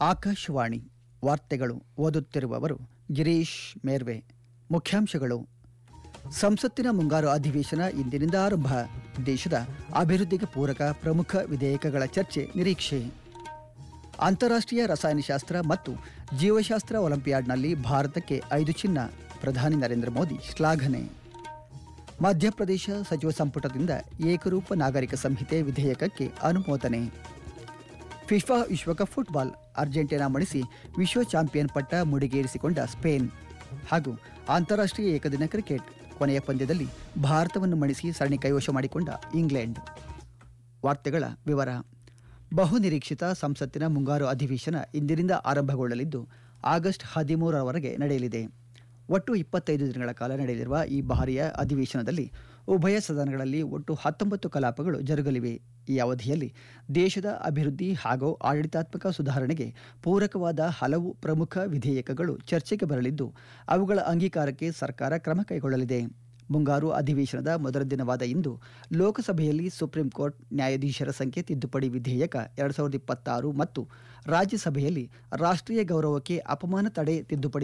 ಆಕಾಶವಾಣಿ ವಾರ್ತೆಗಳು ಓದುತ್ತಿರುವವರು ಗಿರೀಶ್ ಮೇರ್ವೆ ಮುಖ್ಯಾಂಶಗಳು ಸಂಸತ್ತಿನ ಮುಂಗಾರು ಅಧಿವೇಶನ ಇಂದಿನಿಂದ ಆರಂಭ ದೇಶದ ಅಭಿವೃದ್ಧಿಗೆ ಪೂರಕ ಪ್ರಮುಖ ವಿಧೇಯಕಗಳ ಚರ್ಚೆ ನಿರೀಕ್ಷೆ ಅಂತಾರಾಷ್ಟ್ರೀಯ ರಸಾಯನಶಾಸ್ತ್ರ ಮತ್ತು ಜೀವಶಾಸ್ತ್ರ ಒಲಿಂಪಿಯಾಡ್ನಲ್ಲಿ ಭಾರತಕ್ಕೆ ಐದು ಚಿನ್ನ ಪ್ರಧಾನಿ ನರೇಂದ್ರ ಮೋದಿ ಶ್ಲಾಘನೆ ಮಧ್ಯಪ್ರದೇಶ ಸಚಿವ ಸಂಪುಟದಿಂದ ಏಕರೂಪ ನಾಗರಿಕ ಸಂಹಿತೆ ವಿಧೇಯಕಕ್ಕೆ ಅನುಮೋದನೆ ಫಿಫಾ ವಿಶ್ವಕಪ್ ಫುಟ್ಬಾಲ್ ಅರ್ಜೆಂಟೀನಾ ಮಣಿಸಿ ವಿಶ್ವ ಚಾಂಪಿಯನ್ ಪಟ್ಟ ಮುಡಿಗೇರಿಸಿಕೊಂಡ ಸ್ಪೇನ್ ಹಾಗೂ ಅಂತಾರಾಷ್ಟ್ರೀಯ ಏಕದಿನ ಕ್ರಿಕೆಟ್ ಕೊನೆಯ ಪಂದ್ಯದಲ್ಲಿ ಭಾರತವನ್ನು ಮಣಿಸಿ ಸರಣಿ ಕೈವಶ ಮಾಡಿಕೊಂಡ ಇಂಗ್ಲೆಂಡ್ ವಾರ್ತೆಗಳ ವಿವರ ಬಹುನಿರೀಕ್ಷಿತ ಸಂಸತ್ತಿನ ಮುಂಗಾರು ಅಧಿವೇಶನ ಇಂದಿನಿಂದ ಆರಂಭಗೊಳ್ಳಲಿದ್ದು ಆಗಸ್ಟ್ ಹದಿಮೂರರವರೆಗೆ ನಡೆಯಲಿದೆ ಒಟ್ಟು ಇಪ್ಪತ್ತೈದು ದಿನಗಳ ಕಾಲ ನಡೆಯಲಿರುವ ಈ ಬಾರಿಯ ಅಧಿವೇಶನದಲ್ಲಿ ಉಭಯ ಸದನಗಳಲ್ಲಿ ಒಟ್ಟು ಹತ್ತೊಂಬತ್ತು ಕಲಾಪಗಳು ಜರುಗಲಿವೆ ಈ ಅವಧಿಯಲ್ಲಿ ದೇಶದ ಅಭಿವೃದ್ಧಿ ಹಾಗೂ ಆಡಳಿತಾತ್ಮಕ ಸುಧಾರಣೆಗೆ ಪೂರಕವಾದ ಹಲವು ಪ್ರಮುಖ ವಿಧೇಯಕಗಳು ಚರ್ಚೆಗೆ ಬರಲಿದ್ದು ಅವುಗಳ ಅಂಗೀಕಾರಕ್ಕೆ ಸರ್ಕಾರ ಕ್ರಮ ಕೈಗೊಳ್ಳಲಿದೆ ಮುಂಗಾರು ಅಧಿವೇಶನದ ಮೊದಲ ದಿನವಾದ ಇಂದು ಲೋಕಸಭೆಯಲ್ಲಿ ಸುಪ್ರೀಂ ಕೋರ್ಟ್ ನ್ಯಾಯಾಧೀಶರ ಸಂಖ್ಯೆ ತಿದ್ದುಪಡಿ ವಿಧೇಯಕ ಎರಡು ಸಾವಿರದ ಇಪ್ಪತ್ತಾರು ಮತ್ತು ರಾಜ್ಯಸಭೆಯಲ್ಲಿ ರಾಷ್ಟ್ರೀಯ ಗೌರವಕ್ಕೆ ಅಪಮಾನ ತಡೆ ತಿದ್ದುಪಡಿ